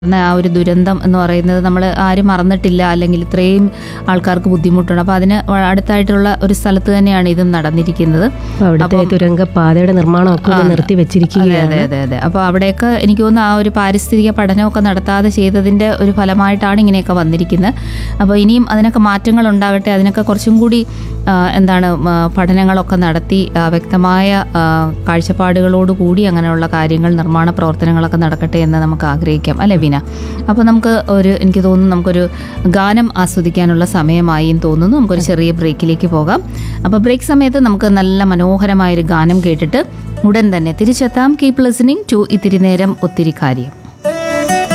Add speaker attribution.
Speaker 1: എന്ന ആ ഒരു ദുരന്തം എന്ന് പറയുന്നത് നമ്മൾ ആരും മറന്നിട്ടില്ല അല്ലെങ്കിൽ ഇത്രയും ആൾക്കാർക്ക് ബുദ്ധിമുട്ടുണ്ട് അപ്പോൾ അതിന് അടുത്തായിട്ടുള്ള ഒരു സ്ഥലത്ത് തന്നെയാണ് ഇതും നടന്നിരിക്കുന്നത്
Speaker 2: അപ്പൊ അവിടുത്തെ തുരങ്ക പാതയുടെ നിർമ്മാണമൊക്കെ ഒന്ന് നിർത്തി
Speaker 1: അതെ
Speaker 2: വെച്ചിരിക്കുകയാണ്
Speaker 1: അതെ അതെ അതെ അപ്പോൾ അവിടെയൊക്കെ എനിക്ക് തോന്നുന്നു ആ ഒരു പാരിസ്ഥിതിക പഠനമൊക്കെ നടത്താതെ ചെയ്തതിൻ്റെ ഒരു ഫലമായിട്ടാണ് ഇങ്ങനെയൊക്കെ വന്നിരിക്കുന്നത് അപ്പോൾ ഇനിയും അതിനൊക്കെ മാറ്റങ്ങൾ ഉണ്ടാകട്ടെ അതിനൊക്കെ കുറച്ചും കൂടി ആ, എന്താണ് ആ, പഠനങ്ങളൊക്കെ നടത്തി ആ, വ്യക്തമായ ആ, കാഴ്ചപ്പാടുകളോടുകൂടി അങ്ങനെയുള്ള കാര്യങ്ങൾ നിർമ്മാണ പ്രവർത്തനങ്ങളൊക്കെ നടക്കട്ടെ എന്ന് നമുക്ക് ആഗ്രഹിക്കാം അല്ലേ ബീന അപ്പോൾ നമുക്ക് ഒരു എനിക്ക് തോന്നുന്നു നമുക്കൊരു ഗാനം ആസ്വദിക്കാനുള്ള സമയമായി എന്ന് തോന്നുന്നു നമുക്കൊരു ചെറിയ ബ്രേക്കിലേക്ക് പോകാം അപ്പോൾ ബ്രേക്ക് സമയത്ത് നമുക്ക് നല്ല മനോഹരമായൊരു ഗാനം കേട്ടിട്ട് ഉടൻ തന്നെ തിരിച്ചെത്താം കീപ് ലിസണിംഗ് ടു ഇത്തിരി നേരം ഒത്തിരി കാര്യം